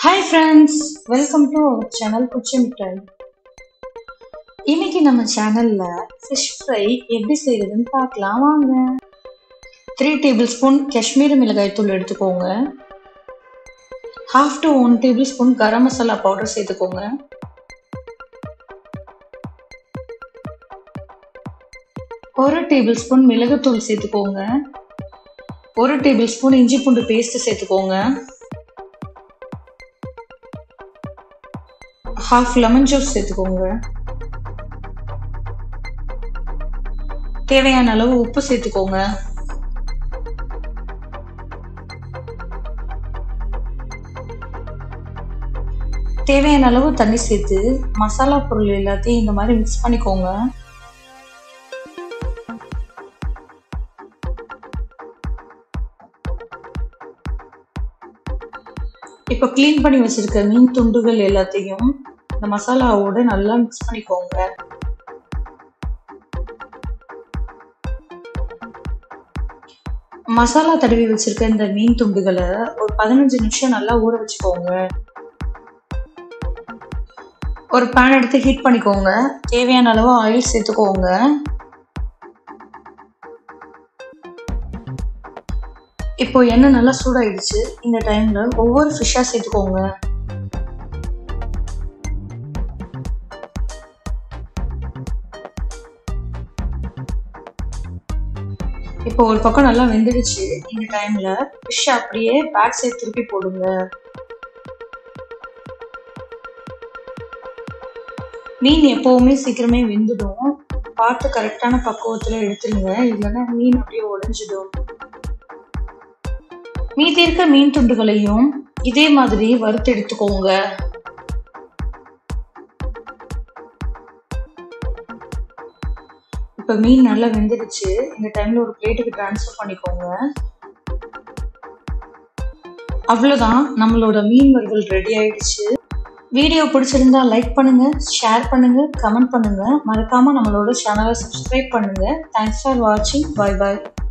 hi friends welcome to our channel குச்சி மிட்டாய் இன்னைக்கு நம்ம சேனல்ல ஃபிஷ் ஃப்ரை எப்படி செய்யறதுன்னு பார்க்கலாம் வாங்க த்ரீ டேபிள் ஸ்பூன் காஷ்மீரி மிளகாய் தூள் எடுத்துக்கோங்க half to one tablespoon garam masala powder சேர்த்துக்கோங்க ஒரு டேபிள் ஸ்பூன் மிளகுத்தூள் சேர்த்துக்கோங்க ஒரு டேபிள் ஸ்பூன் இஞ்சி பூண்டு பேஸ்ட் சேர்த்துக்கோங்க ஹாஃப் லெமன் ஜூஸ் சேர்த்துக்கோங்க தேவையான அளவு உப்பு சேர்த்துக்கோங்க தேவையான அளவு தண்ணி சேர்த்து மசாலா பொருள் எல்லாத்தையும் இந்த மாதிரி மிக்ஸ் பண்ணிக்கோங்க இப்போ க்ளீன் பண்ணி வச்சிருக்க மீன் துண்டுகள் எல்லாத்தையும் இந்த மசாலாவோட நல்லா மிக்ஸ் பண்ணிக்கோங்க மசாலா தடவி வச்சிருக்க இந்த மீன் துண்டுகளை ஒரு பதினஞ்சு நிமிஷம் நல்லா ஊற வச்சுக்கோங்க ஒரு பேன் எடுத்து ஹீட் பண்ணிக்கோங்க தேவையான அளவு ஆயில் சேர்த்துக்கோங்க இப்போ எண்ணெய் நல்லா சூடாயிடுச்சு இந்த டைம்ல ஒவ்வொரு ஃபிஷ்ஷா சேர்த்துக்கோங்க இப்போ ஒரு பக்கம் நல்லா வெந்துடுச்சு இந்த டைம்ல ஃபிஷ் அப்படியே பேக் சைடு திருப்பி போடுங்க மீன் எப்பவுமே சீக்கிரமே வெந்துடும் பார்த்து கரெக்டான பக்குவத்துல எடுத்துருங்க இல்லைன்னா மீன் அப்படியே உடைஞ்சிடும் மீதி இருக்க மீன் துண்டுகளையும் இதே மாதிரி வறுத்து எடுத்துக்கோங்க இப்போ மீன் நல்லா வெந்துடுச்சு இந்த டைம்ல ஒரு பிளேட்டுக்கு ட்ரான்ஸ்ஃபர் பண்ணிக்கோங்க அவ்வளோதான் நம்மளோட மீன் வறுவல் ரெடி ஆயிடுச்சு வீடியோ பிடிச்சிருந்தா லைக் பண்ணுங்க ஷேர் பண்ணுங்க கமெண்ட் பண்ணுங்க மறக்காம நம்மளோட சேனலை சப்ஸ்கிரைப் பண்ணுங்க தேங்க்ஸ் ஃபார் வாட்சிங் பை பாய்